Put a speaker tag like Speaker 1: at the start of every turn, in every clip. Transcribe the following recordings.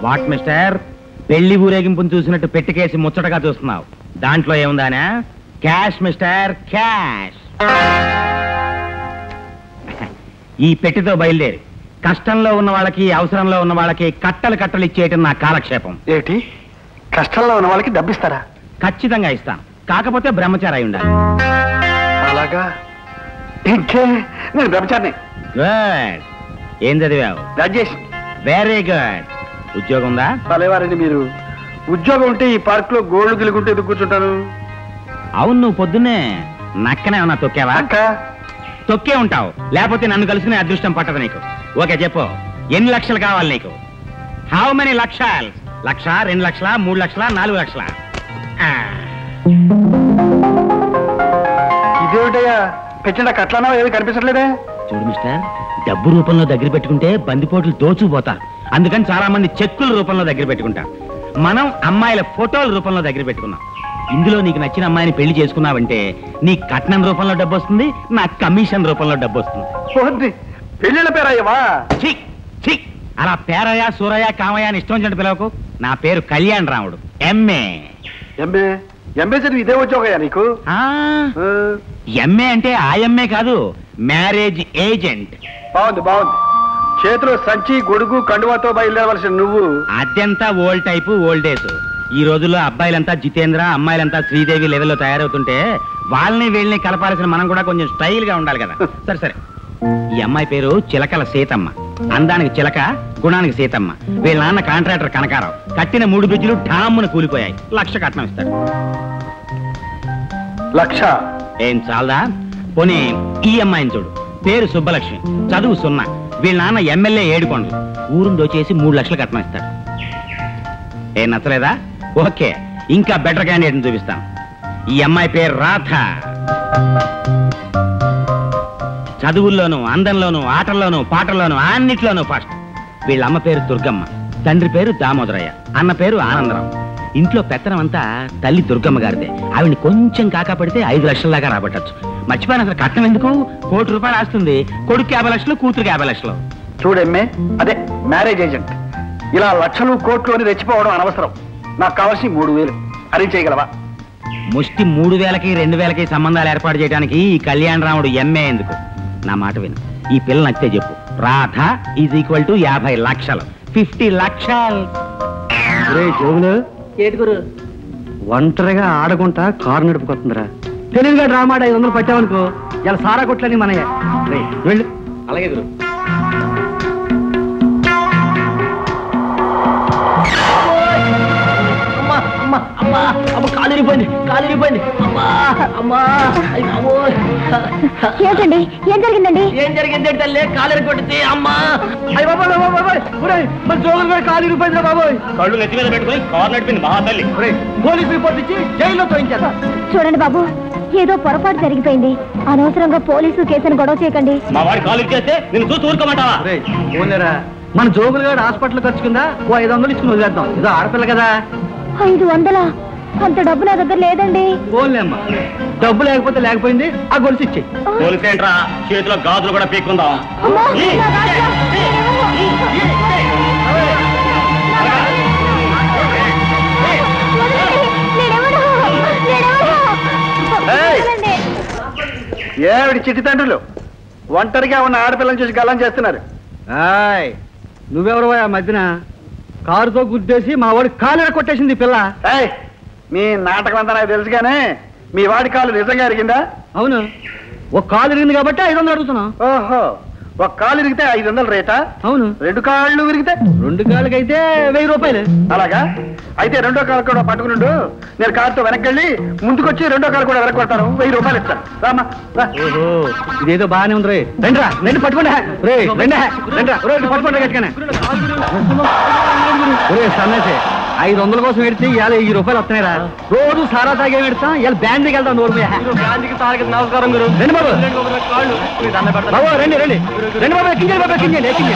Speaker 1: What mister పెళ్లి ఊరేగింపును చూసినట్టు పెట్టికేసి ముచ్చటగా చూస్తున్నావు దాంట్లో ఏముందానా క్యాష్ మిస్టర్ క్యాష్ ఈ పెట్టితో బయలుదేరి కష్టంలో ఉన్న వాళ్ళకి అవసరంలో ఉన్న వాళ్ళకి కట్టలు కట్టలు ఇచ్చేయటం నా కాలక్షేపం
Speaker 2: ఏమిటి కష్టంలో ఉన్న వాళ్ళకి డబ్బిస్తారా
Speaker 1: ఖచ్చితంగా ఇస్తాను కాకపోతే బ్రహ్మచారి అయి ఉండాలి
Speaker 2: అలాగా ఇంకే నేను బ్రహ్మచారిని
Speaker 1: గుడ్ ఏం చదివావు
Speaker 2: గ్రాడ్యుయేషన్
Speaker 1: వెరీ గుడ్ ఉద్యోగం ఉందా
Speaker 2: భలేవారండి మీరు ఉద్యోగం ఉంటే ఈ పార్క్ లో గోల్డ్ గిలుకుంటే ఎందుకు కూర్చుంటాను
Speaker 1: అవును నువ్వు పొద్దున్నే నక్కనే ఉన్నా తొక్కావా
Speaker 2: అక్క
Speaker 1: తొక్కే ఉంటావు లేకపోతే నన్ను కలుసుకునే అదృష్టం పట్టదు నీకు ఓకే చెప్పు ఎన్ని లక్షలు కావాలి నీకు హౌ మెనీ లక్షల్ లక్ష రెండు లక్షల మూడు లక్షల నాలుగు లక్షల ఆ,
Speaker 2: ఇదేమిటయ్యా పెట్టిన కట్లనా ఏది కనిపించట్లేదే
Speaker 1: చూడు మిస్టర్ డబ్బు రూపంలో దగ్గర పెట్టుకుంటే బందిపోట్లు దోచుకుపోతారు అందుకని చాలా మంది చెక్కుల రూపంలో దగ్గర పెట్టుకుంటారు మనం అమ్మాయిల ఫోటోల రూపంలో దగ్గర పెట్టుకున్నాం ఇందులో నీకు నచ్చిన అమ్మాయిని పెళ్లి చేసుకున్నావంటే నీ కట్నం రూపంలో డబ్బు వస్తుంది నా కమిషన్ రూపంలో డబ్బు వస్తుంది
Speaker 2: పోద్ది పెళ్ళిళ్ళ పేరయ్యవా
Speaker 1: ఛీ ఛీ అలా పేరయ్య సూరయ్య కామయ్య అని ఇష్టం వచ్చినట్టు పిలవకు నా పేరు కళ్యాణ్ రాముడు ఎంఏ
Speaker 2: ఎంబే ఎంబే చదివి ఇదే ఉద్యోగయ్యా నీకు
Speaker 1: ఆ,
Speaker 2: ఆ,
Speaker 1: ఎంఏ అంటే ఆ ఎంఏ కాదు మ్యారేజ్ ఏజెంట్
Speaker 2: బాగుంది బాగుంది చేతిలో సంచి గొడుగు కండువాతో బయలుదేరవలసిన నువ్వు
Speaker 1: అదంతా ఓల్డ్ టైపు ఓల్డ్ డేస్ ఈ రోజుల్లో అబ్బాయిలంతా జితేంద్ర అమ్మాయిలంతా శ్రీదేవి లెవెల్లో తయారవుతుంటే వాళ్ళని వీళ్ళని కలపాల్సిన మనం కూడా కొంచెం స్టైల్ గా ఉండాలి కదా సరే సరే ఈ అమ్మాయి పేరు చిలకల సీతమ్మ అందానికి చిలక గుణానికి సీతమ్మ వీళ్ళ నాన్న కాంట్రాక్టర్ కనకారావు కట్టిన మూడు బ్రిడ్జిలు ఠామ్మున కూలిపోయాయి లక్ష కట్నం ఇస్తాడు
Speaker 2: లక్ష
Speaker 1: ఏం చాలదా పోనీ ఈ అమ్మాయిని చూడు పేరు సుబ్బలక్ష్మి చదువు సున్నా వీళ్ళ నాన్న ఎమ్మెల్యే ఏడుకొండలు ఊరుని దోచేసి మూడు లక్షలు కట్నం ఇస్తాడు ఏం నచ్చలేదా ఓకే ఇంకా బెటర్ క్యాండిడేట్ చూపిస్తాను ఈ అమ్మాయి పేరు రాధ చదువుల్లోనూ అందంలోనూ ఆటల్లోనూ పాటల్లోనూ అన్నిట్లోనూ ఫస్ట్ వీళ్ళ అమ్మ పేరు దుర్గమ్మ తండ్రి పేరు దామోదరయ్య అన్న పేరు ఆనందరావు ఇంట్లో పెత్తనం అంతా తల్లి దుర్గమ్మ గారిదే ఆవిడ్ని కొంచెం కాకాపడితే ఐదు లక్షల దాకా రాబట్టచ్చు మర్చిపోయిన అసలు కట్నం ఎందుకు కోటి రూపాయలు వస్తుంది కొడుకు యాభై లక్షలు కూతురికి యాభై లక్షలు
Speaker 2: చూడెమ్మే అదే మ్యారేజ్ ఏజెంట్ ఇలా లక్షలు కోట్లు అని రెచ్చిపోవడం అనవసరం నాకు కావాల్సి మూడు వేలు అరేంజ్ చేయగలవా
Speaker 1: ముష్టి మూడు వేలకి రెండు వేలకి సంబంధాలు ఏర్పాటు చేయడానికి ఈ కళ్యాణ రాముడు ఎంఏ ఎందుకు నా మాట విను ఈ పిల్ల నచ్చితే చెప్పు రాధ ఈజ్ ఈక్వల్ టు యాభై లక్షలు ఫిఫ్టీ లక్షలు
Speaker 3: జోగులు
Speaker 4: ఏడుగురు
Speaker 3: ఒంటరిగా ఆడకుండా కారు నడుపుకొస్తుందిరా తెలివిగా డ్రామాడు ఐదు వందలు పట్టామనుకో ఇలా సారా కొట్లని మనయ్య రేయ్, వెళ్ళు
Speaker 1: అలాగే గురు
Speaker 4: అమ్మా అమ్మా అమ్మా అమ్మ కాలు ఇరిపోయింది కాలు ఇరిపోయింది అమ్మా అమ్మా అయ్య బాబోయ్.
Speaker 5: ఏంటండి ఏం జరిగిందండి
Speaker 4: ఏం జరిగింది తల్లి కాలు ఇరగొట్టింది అమ్మా
Speaker 3: అయ్య బాబాయ్ బాబాయ్ బాబాయ్ ఒరేయ్, మన జోగులు కూడా కాలు ఇరిపోయిందిరా బాబోయ్
Speaker 1: కళ్ళు నెత్తి మీద పెట్టుకుని కార్ నడిపింది మహా తల్లి
Speaker 3: ఒరేయ్, పోలీస్ రిపోర్ట్ ఇచ్చి జైల్లో తోయించేస్తా
Speaker 5: చూడండి బాబు ఏదో పొరపాటు జరిగిపోయింది అనవసరంగా పోలీసు కేసును గొడవ చేయకండి
Speaker 1: మా వాడి కాలు ఇచ్చేస్తే నేను చూసి ఊరుకోమంటావా
Speaker 3: ఒరేయ్, పోనీరా మన జోగులు గారు హాస్పిటల్ ఖర్చు కింద ఓ ఐదు వందలు ఇచ్చుకుని వదిలేద్దాం ఇదో ఆడపిల్ల కదా
Speaker 5: ఐదు వందలా అంత డబ్బు నా దగ్గర లేదండి
Speaker 3: పోన్లే అమ్మా డబ్బు లేకపోతే లేకపోయింది ఆ గొలుసు ఇచ్చేయి
Speaker 1: పోలీస్ ఏంట్రా చేతిలో గాజులు కూడా పీక్కుందాం
Speaker 5: అమ్మా, నా రాజా. వదలండి, నేనెవరు? నేనెవరు?
Speaker 2: ఏయ్!
Speaker 5: వదలండి.
Speaker 2: ఏమిటి చిట్టి తండ్రులు ఒంటరిగా ఉన్న ఆడపిల్లని చూసి గల్లం చేస్తున్నారు
Speaker 3: ఆయ్ నువ్వెవరు ఆ మధ్యన కారుతో గుద్దేసి మా వాడి కాలు కొట్టేసింది ఈ పిల్ల
Speaker 2: ఏయ్ మీ నాటకం అంతా నాకు తెలుసు కానీ మీ వాడి కాలు నిజంగా ఎరిగిందా
Speaker 3: అవును ఒక కాలు ఇరిగింది కాబట్టి ఐదు వందలు అడుగుతున్నాం
Speaker 2: ఓహో ఒక కాలు ఇరిగితే ఐదు వందలు రేటా
Speaker 3: అవును
Speaker 2: రెండు కాళ్ళు విరిగితే
Speaker 3: రెండు కాళ్ళకైతే వెయ్యి రూపాయలు
Speaker 2: అలాగా అయితే రెండో కాలు కూడా పట్టుకునుండు నేను కారుతో వెనక్కి వెళ్ళి ముందుకొచ్చి రెండో కాలు కూడా వెనక్కి కొడతాను వెయ్యి రూపాయలు ఇస్తాను రామా రా.
Speaker 3: ఓహో ఇదేదో బాగానే ఉంది రే రండిరా రెండు పట్టుకోండి రే రండి రండిరా ఒరే, ఇటు పట్టుకోండి గట్టిగానే ఒరే సన్నసే ఐదు వందల కోసం పెడితే ఇవాళ వెయ్యి రూపాయలు వస్తున్నాయిరా రోజు సారా తాగే పెడతాం ఇవాళ బ్యాండ్కి వెళ్తాం నోరు మీద
Speaker 4: గాంధీకి తారక నమస్కారం గురు
Speaker 3: రండి బాబు
Speaker 4: కాళ్ళు మీ దండ పెడతాను.
Speaker 3: బాబు రండి రండి రండి బాబు ఎక్కించండి బాబు ఎక్కించండి ఎక్కించండి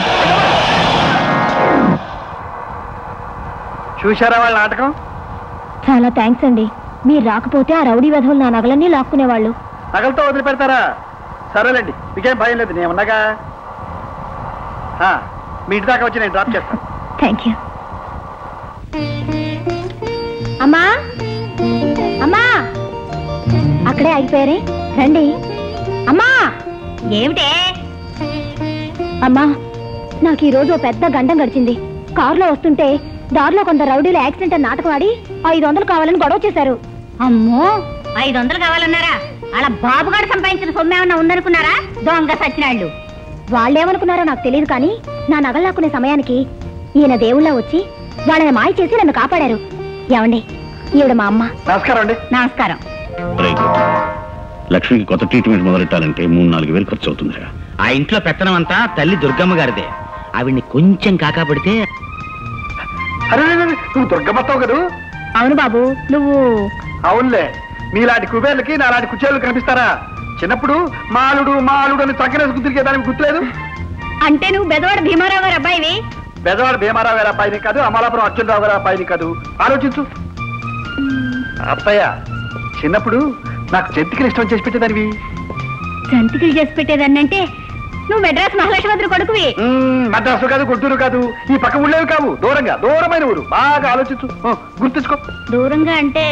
Speaker 2: చూశారా వాళ్ళ నాటకం
Speaker 5: చాలా థ్యాంక్స్ అండి మీరు రాకపోతే ఆ రౌడీ వెధవులు నా నగలన్నీ లాక్కునేవాళ్ళు
Speaker 2: నగలతో వదిలిపెడతారా సరేలేండి మీకేం భయం లేదు నేను ఉన్నాగా ఆ, మీ ఇంటి దాకా వచ్చి నేను డ్రాప్ చేస్తాను
Speaker 5: థ్యాంక్ యూ అమ్మా అమ్మా అక్కడే ఆగిపోయారే రండి అమ్మా ఏమిటే అమ్మా నాకు ఈ రోజు ఓ పెద్ద గండం గడిచింది కారులో వస్తుంటే దారిలో కొందరు రౌడీలు యాక్సిడెంట్ అని నాటకం ఆడి ఐదు వందలు కావాలని గొడవ చేశారు
Speaker 6: అమ్మో ఐదు వందలు కావాలన్నారా అలా బాబుగాడు సంపాదించిన సొమ్ము ఏమన్నా ఉందనుకున్నారా దొంగ సచ్చినాళ్ళు
Speaker 5: వాళ్ళేమనుకున్నారో నాకు తెలియదు కానీ నా నగలు లాక్కునే సమయానికి ఈయన దేవుళ్ళ వచ్చి వాళ్ళని మాయ చేసి నన్ను కాపాడారు ఏమండి ఈవిడ మా అమ్మ
Speaker 2: నమస్కారం అండి
Speaker 6: నమస్కారం
Speaker 7: లక్ష్మికి కొత్త ట్రీట్మెంట్ మొదలెట్టాలంటే మూడు నాలుగు వేలు ఖర్చు అవుతుందిరా
Speaker 1: ఆ ఇంట్లో పెత్తనం అంతా తల్లి దుర్గమ్మ గారిదే ఆవిడ్ని కొంచెం కాకాపడితే
Speaker 2: అరే అరే, అరే, నువ్వు దుర్గమ్మస్తావు కదూ
Speaker 5: అవును బాబు నువ్వు
Speaker 2: అవునులే మీలాంటి కుబేర్లకి నాలాంటి కుచేలు కనిపిస్తారా చిన్నప్పుడు మాలుడు మాలుడు అని చక్కనేసుకు తిరిగేదానికి గుర్తులేదు
Speaker 6: అంటే నువ్వు బెదవాడ భీమారావు గారు అబ్బాయివి
Speaker 2: బెజవాడ భీమారావు గారి అబ్బాయిని కాదు అమలాపురం అర్జునరావు గారి అబ్బాయిని కాదు ఆలోచించు అత్తయ్య చిన్నప్పుడు నాకు జంతికలు ఇష్టం చేసి పెట్టేదానివి
Speaker 6: జంతికలు చేసి పెట్టేదాన్నంటే నువ్వు మెడ్రాస్ మహాలక్ష్మి కొడుకువి
Speaker 2: మ్మ్, మద్రాసు కాదు గుంటూరు కాదు ఈ పక్క ఊళ్ళేవి కావు దూరంగా దూరమైన ఊరు బాగా ఆలోచించు ఆ, గుర్తుంచుకో
Speaker 6: దూరంగా అంటే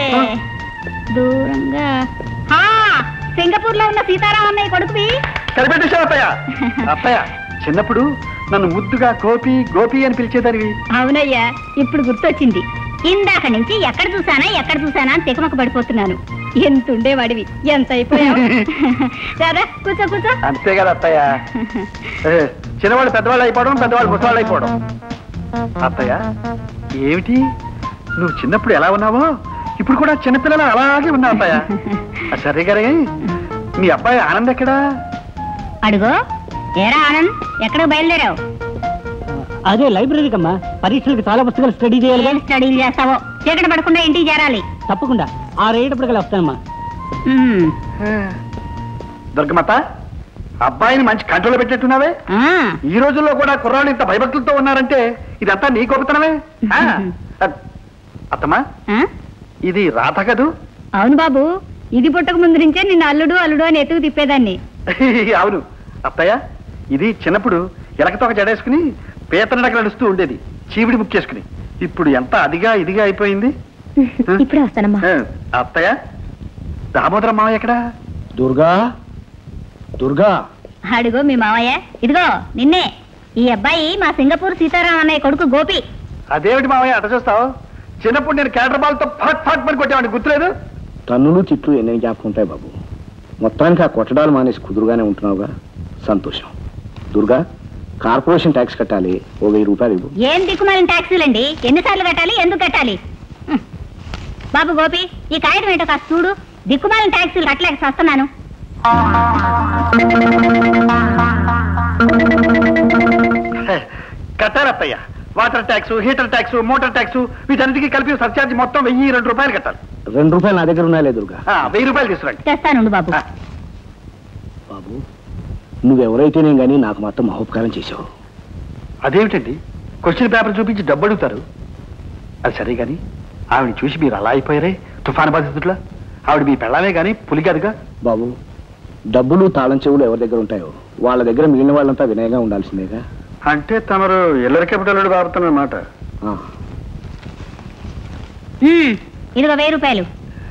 Speaker 6: దూరంగా ఆ, సింగపూర్ లో ఉన్న సీతారాం అన్నయ్య కొడుకువి
Speaker 2: కనిపెట్టేశావు అత్తయ్య అత్తయ్య చిన్నప్పుడు నన్ను ముద్దుగా గోపి గోపి అని పిలిచేదానివి
Speaker 6: అవునయ్యా ఇప్పుడు గుర్తొచ్చింది ఇందాక నుంచి ఎక్కడ చూసానా ఎక్కడ చూసానా అని తికమక పడిపోతున్నాను ఎంత ఉండేవాడివి ఎంత అయిపోయావు రారా కూర్చో కూర్చో
Speaker 2: అంతే కదా అత్తయ్య ఏ, చిన్నవాళ్ళు పెద్దవాళ్ళు అయిపోవడం పెద్దవాళ్ళు ముసవాళ్ళు అయిపోవడం అత్తయ్య ఏమిటి నువ్వు చిన్నప్పుడు ఎలా ఉన్నావో ఇప్పుడు కూడా చిన్నపిల్లలు అలాగే ఉన్నావు అత్తయ్య ఆ, సరే గారే మీ అబ్బాయి ఆనంద్ ఎక్కడా
Speaker 6: అడుగో ఏరా ఆనంద్ ఎక్కడికి బయలుదేరావు
Speaker 4: అదే లైబ్రరీకి అమ్మా పరీక్షలకు చాలా పుస్తకాలు స్టడీ చేయాలి
Speaker 6: ఏం స్టడీలు చేస్తావో చీకటి పడకుండా ఇంటికి చేరాలి
Speaker 4: తప్పకుండా ఆ రేటప్పటికల్లా వస్తానమ్మా
Speaker 6: ఉమ్.
Speaker 2: దుర్గమత అబ్బాయిని మంచి కంట్రోల్ పెట్టినట్టున్నావే
Speaker 6: ఆ,
Speaker 2: ఈ రోజుల్లో కూడా కుర్రాళ్ళు ఇంత భయభక్తులతో ఉన్నారంటే ఇదంతా నీ గొప్పతనమే ఆ, అ- అత్తమ్మా
Speaker 6: ఆ?
Speaker 2: ఇది రాత కదూ
Speaker 6: అవును బాబు ఇది పుట్టక ముందు నుంచే నిన్ను అల్లుడు అల్లుడు అని ఎత్తుకు తిప్పేదాన్ని
Speaker 2: అవును అత్తయ్య ఇది చిన్నప్పుడు ఎలకతోక జడేసుకుని పీతనడక నడుస్తూ ఉండేది చీవిడి ముక్కేసుకుని ఇప్పుడు ఎంత అదిగా ఇదిగా అయిపోయింది
Speaker 5: ఇప్పుడే వస్తానమ్మా
Speaker 2: ఆ, అత్తయ్య దామోదరం మావ ఎక్కడా
Speaker 3: దుర్గా దుర్గా
Speaker 6: అడుగో మీ మావయ్య ఇదిగో నిన్నే ఈ అబ్బాయి మా సింగపూర్ సీతారాం అన్నయ్య కొడుకు గోపి
Speaker 2: అదేమిటి మావయ్య అట చూస్తావు చిన్నప్పుడు నేను క్యాటర్ బాల్తో ఫట్ ఫట్ పని కొట్టేవాడిని గుర్తులేదు
Speaker 3: తన్నులు తిట్లు ఎన్ని జ్ఞాపకం ఉంటాయి బాబు మొత్తానికి ఆ కొట్టడాలు మానేసి కుదురుగానే ఉంటున్నావుగా సంతోషం దుర్గా కార్పొరేషన్ ట్యాక్స్ కట్టాలి ఓ వెయ్యి రూపాయలు ఇవ్వు
Speaker 6: ఏం దిక్కుమాలిన ట్యాక్సీలండి ఎన్నిసార్లు కట్టాలి ఎందుకు కట్టాలి హ్మ్. బాబు గోపి ఈ కాగితం ఏంటో కాస్త చూడు దిక్కుమాలిన ట్యాక్సీలు కట్టలేక వస్తున్నాను
Speaker 2: కట్టాలి అత్తయ్య water tax heater tax motor tax వీటన్నిటికీ కలిపి సర్చార్జ్ మొత్తం వెయ్యి రెండు రూపాయలు కట్టాలి
Speaker 3: రెండు రూపాయలు నా దగ్గర ఉన్నాయలే దుర్గా
Speaker 2: ఆ, వెయ్యి రూపాయలు తీసుకురండి
Speaker 6: తెస్తానుండు బాబు
Speaker 2: ఆ,
Speaker 3: బాబు నువ్వెవరైతేనే గానీ నాకు మాత్రం మహోపకారం చేసావు
Speaker 2: అదేమిటండి క్వశ్చన్ పేపర్ చూపించి డబ్బు అడుగుతారు అది సరే గాని ఆవిడ చూసి మీరు అలా అయిపోయారే తుఫాను బాధితుట్లా ఆవిడ మీ పెళ్ళామే గాని పులి కాదుగా
Speaker 3: బాబు డబ్బులు తాళం చెవులు ఎవరి దగ్గర ఉంటాయో వాళ్ళ దగ్గర మిగిలిన వాళ్ళంతా వినయంగా ఉండాల్సిందేగా
Speaker 2: అంటే తమరు ఎల్లరి కెపిటల్ బాగుతున్నమాట
Speaker 3: ఆ.
Speaker 6: హ్మ్. ఇదిగో వెయ్యి రూపాయలు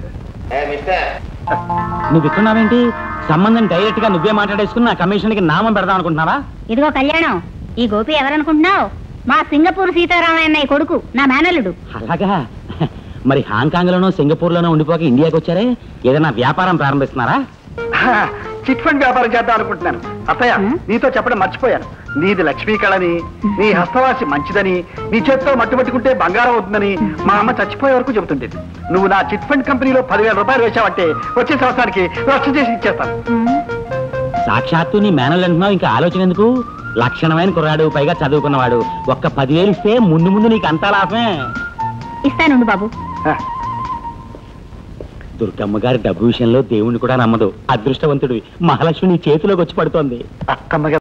Speaker 1: నువ్వు ఇస్తున్నావేంటి సంబంధం డైరెక్ట్ గా నువ్వే మాట్లాడేసుకుని నా కమిషన్ కి నామం పెడదాం అనుకుంటున్నావా
Speaker 6: ఇదిగో కళ్యాణం ఈ గోపి ఎవరనుకుంటున్నావు మా సింగపూర్ సీతారామయ్య అన్నయ్య కొడుకు నా మేనల్లుడు
Speaker 1: అలాగా మరి హాంకాంగ్ లోనో సింగపూర్ లోనో ఉండిపోక ఇండియాకి వచ్చారే ఏదైనా వ్యాపారం ప్రారంభిస్తున్నారా
Speaker 2: చిట్ ఫండ్ వ్యాపారం చేద్దాం అనుకుంటున్నాను అత్తయ్య
Speaker 6: హ్మ్?
Speaker 2: నీతో చెప్పడం మర్చిపోయాను నీది లక్ష్మీ కళని నీ హస్తవాసి మంచిదని నీ చేత్తో మట్టు పట్టుకుంటే బంగారం అవుతుందని మా అమ్మ చచ్చిపోయే వరకు చెబుతుండేది నువ్వు నా చిట్ ఫండ్ కంపెనీలో పదివేల రూపాయలు వేశావంటే వచ్చే సంవత్సరానికి లక్ష చేసి ఇచ్చేస్తాను
Speaker 1: సాక్షాత్తు నీ మేనల్ అంటున్నావు ఇంకా ఆలోచన ఎందుకు లక్షణమైన కుర్రాడు పైగా చదువుకున్నవాడు ఒక్క పదివేలు ఇస్తే ముందు ముందు నీకు అంతా లాభమే
Speaker 6: ఇస్తానుండు బాబు
Speaker 2: ఆ,
Speaker 1: దుర్గమ్మ గారి డబ్బు విషయంలో దేవుణ్ణి కూడా నమ్మదు అదృష్టవంతుడివి మహాలక్ష్మి నీ చేతిలోకి వచ్చి పడుతోంది
Speaker 2: అత్తమ్మ